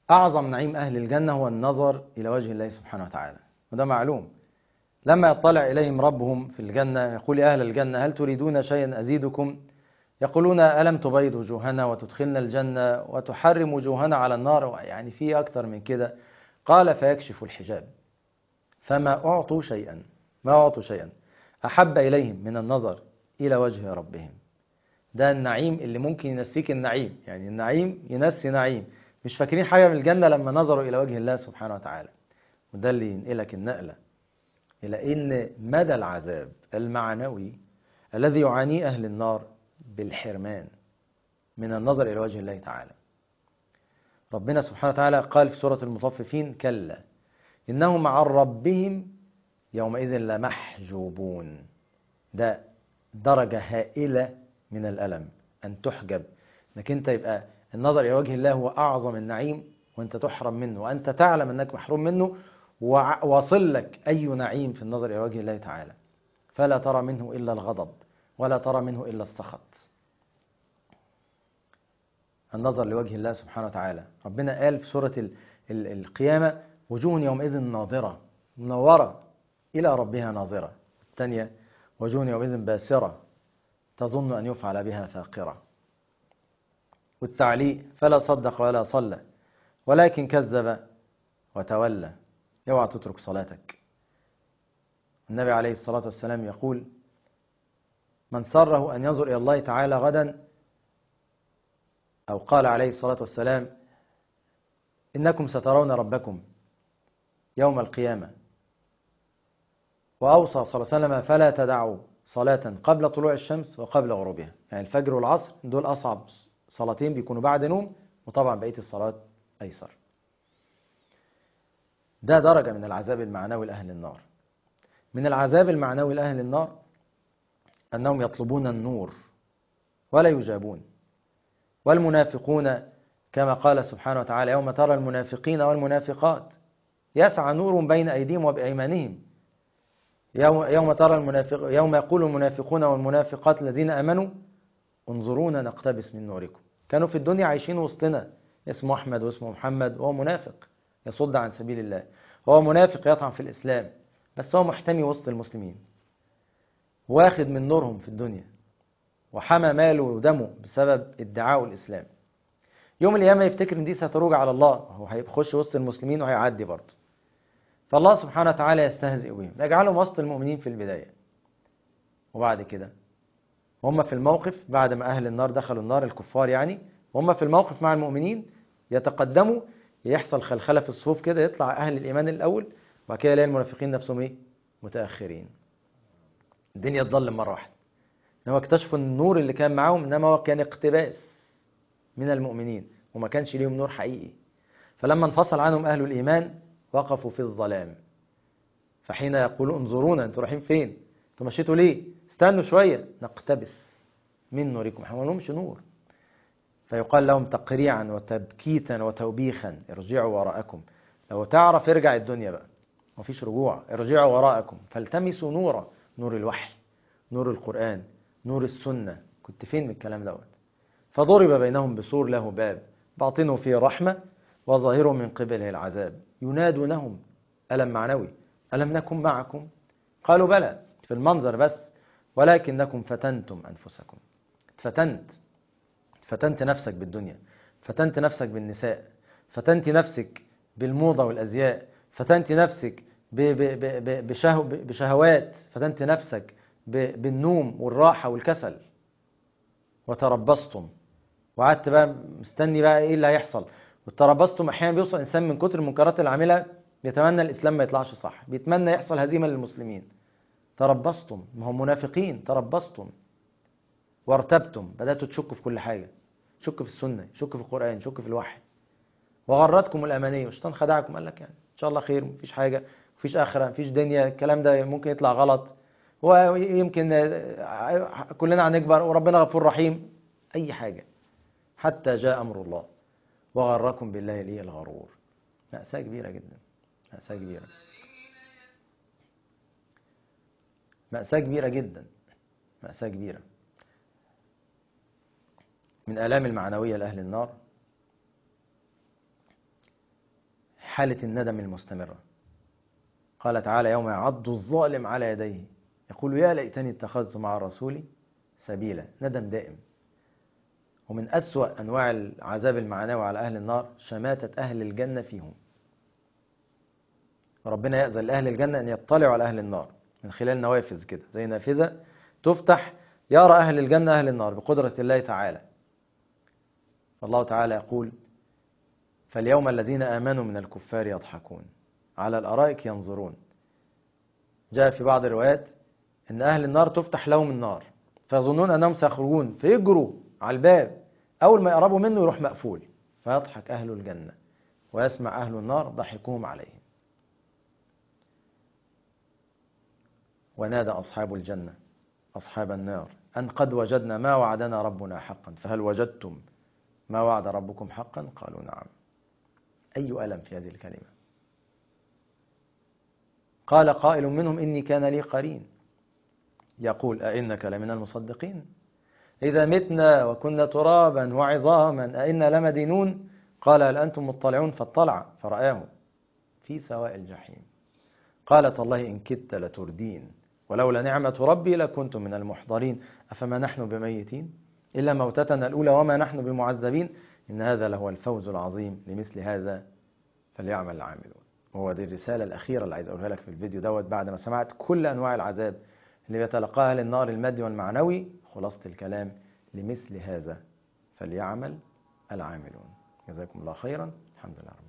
أعظم نعيم أهل الجنة هو النظر إلى وجه الله سبحانه وتعالى وده معلوم لما يطلع إليهم ربهم في الجنة يقول يا أهل الجنة هل تريدون شيئا أزيدكم يقولون ألم تبيض وجوهنا وتدخلنا الجنة وتحرم وجوهنا على النار يعني في أكتر من كده قال فيكشف الحجاب فما أعطوا شيئا ما أعطوا شيئا أحب إليهم من النظر إلى وجه ربهم ده النعيم اللي ممكن ينسيك النعيم يعني النعيم ينسي نعيم مش فاكرين حاجة من الجنة لما نظروا إلى وجه الله سبحانه وتعالى وده اللي ينقلك النقلة إلى إن مدى العذاب المعنوي الذي يعانيه أهل النار بالحرمان من النظر إلى وجه الله تعالى ربنا سبحانه وتعالى قال في سورة المطففين كلا إنهم عن ربهم يومئذ لمحجوبون ده درجة هائلة من الألم أن تحجب أنك أنت يبقى النظر إلى وجه الله هو أعظم النعيم وأنت تحرم منه وأنت تعلم أنك محروم منه وواصل لك أي نعيم في النظر إلى وجه الله تعالى فلا ترى منه إلا الغضب ولا ترى منه إلا السخط النظر لوجه الله سبحانه وتعالى ربنا قال في سورة ال ال القيامة وجوه يومئذ ناظرة منورة إلى ربها ناظرة الثانية وجوه يومئذ باسرة تظن أن يفعل بها فاقرة والتعليق فلا صدق ولا صلى ولكن كذب وتولى اوعى تترك صلاتك النبي عليه الصلاة والسلام يقول من سره أن ينظر إلى الله تعالى غدا أو قال عليه الصلاة والسلام إنكم سترون ربكم يوم القيامة وأوصى صلى الله عليه وسلم فلا تدعوا صلاة قبل طلوع الشمس وقبل غروبها يعني الفجر والعصر دول أصعب صلاتين بيكونوا بعد نوم وطبعا بقية الصلاة أيسر ده درجة من العذاب المعنوي لأهل النار من العذاب المعنوي لأهل النار أنهم يطلبون النور ولا يجابون والمنافقون كما قال سبحانه وتعالى يوم ترى المنافقين والمنافقات يسعى نور بين أيديهم وبأيمانهم يوم, يوم ترى المنافق يوم يقول المنافقون والمنافقات الذين آمنوا انظرونا نقتبس من نوركم كانوا في الدنيا عايشين وسطنا اسمه أحمد واسمه محمد وهو منافق يصد عن سبيل الله هو منافق يطعن في الإسلام بس هو محتمي وسط المسلمين واخد من نورهم في الدنيا وحمى ماله ودمه بسبب ادعاء الإسلام يوم القيامة يفتكر ان دي ستروج على الله هو هيخش وسط المسلمين وهيعدي برضه فالله سبحانه وتعالى يستهزئ بهم يجعلهم وسط المؤمنين في البداية وبعد كده هم في الموقف بعد ما أهل النار دخلوا النار الكفار يعني هم في الموقف مع المؤمنين يتقدموا يحصل خلخلة في الصفوف كده يطلع أهل الإيمان الأول وبعد كده يلاقي المنافقين نفسهم إيه متأخرين الدنيا تظلم مرة واحدة إنما اكتشفوا النور اللي كان معاهم إنما هو كان اقتباس من المؤمنين وما كانش ليهم نور حقيقي فلما انفصل عنهم أهل الإيمان وقفوا في الظلام فحين يقولوا انظرونا انتوا رايحين فين انتوا مشيتوا ليه استنوا شوية نقتبس من نوركم احنا ما لهمش نور فيقال لهم تقريعا وتبكيتا وتوبيخا ارجعوا وراءكم لو تعرف ارجع الدنيا بقى مفيش رجوع ارجعوا وراءكم فالتمسوا نورا نور الوحي نور القرآن نور السنة كنت فين من الكلام دوت فضرب بينهم بسور له باب باطنه فيه رحمة وظاهره من قبله العذاب ينادونهم ألم معنوي ألم نكن معكم قالوا بلى في المنظر بس ولكنكم فتنتم أنفسكم فتنت فتنت نفسك بالدنيا فتنت نفسك بالنساء فتنت نفسك بالموضة والأزياء فتنت نفسك بشهو بشهوات فتنت نفسك بالنوم والراحة والكسل وتربصتم وقعدت بقى مستني بقى ايه اللي هيحصل والتربصتم احيانا بيوصل الانسان من كتر المنكرات اللي عاملها بيتمنى الاسلام ما يطلعش صح بيتمنى يحصل هزيمه للمسلمين تربصتم ما هم منافقين تربصتم وارتبتم بداتوا تشكوا في كل حاجه شك في السنه شك في القران شك في الوحي وغرتكم الامانيه والشيطان خدعكم قال لك يعني ان شاء الله خير مفيش حاجه مفيش اخره مفيش دنيا الكلام ده ممكن يطلع غلط ويمكن كلنا هنكبر وربنا غفور رحيم اي حاجه حتى جاء امر الله وغركم بالله ليه الغرور مأساة كبيرة جدا مأساة كبيرة مأساة كبيرة جدا مأساة كبيرة من آلام المعنوية لأهل النار حالة الندم المستمرة قال تعالى يوم يعض الظالم على يديه يقول يا ليتني اتخذت مع الرسول سبيلا ندم دائم ومن أسوأ أنواع العذاب المعنوي على أهل النار شماتة أهل الجنة فيهم ربنا يأذن لأهل الجنة أن يطلعوا على أهل النار من خلال نوافذ كده زي نافذة تفتح يرى أهل الجنة أهل النار بقدرة الله تعالى الله تعالى يقول فاليوم الذين آمنوا من الكفار يضحكون على الأرائك ينظرون جاء في بعض الروايات أن أهل النار تفتح لهم النار فيظنون أنهم سيخرجون فيجروا على الباب أول ما يقربوا منه يروح مقفول فيضحك أهل الجنة ويسمع أهل النار ضحكهم عليهم ونادى أصحاب الجنة أصحاب النار أن قد وجدنا ما وعدنا ربنا حقا فهل وجدتم ما وعد ربكم حقا قالوا نعم أي ألم في هذه الكلمة قال قائل منهم إني كان لي قرين يقول أئنك لمن المصدقين إذا متنا وكنا ترابا وعظاما أئنا لمدينون قال هل أنتم مطلعون فاطلع فرآه في سواء الجحيم قالت الله إن كدت لتردين ولولا نعمة ربي لكنت من المحضرين أفما نحن بميتين إلا موتتنا الأولى وما نحن بمعذبين إن هذا لهو الفوز العظيم لمثل هذا فليعمل العاملون وهو دي الرسالة الأخيرة اللي عايز أقولها لك في الفيديو دوت بعد ما سمعت كل أنواع العذاب اللي بيتلقاها للنار المادي والمعنوي خلاصة الكلام لمثل هذا فليعمل العاملون جزاكم الله خيرا الحمد لله رب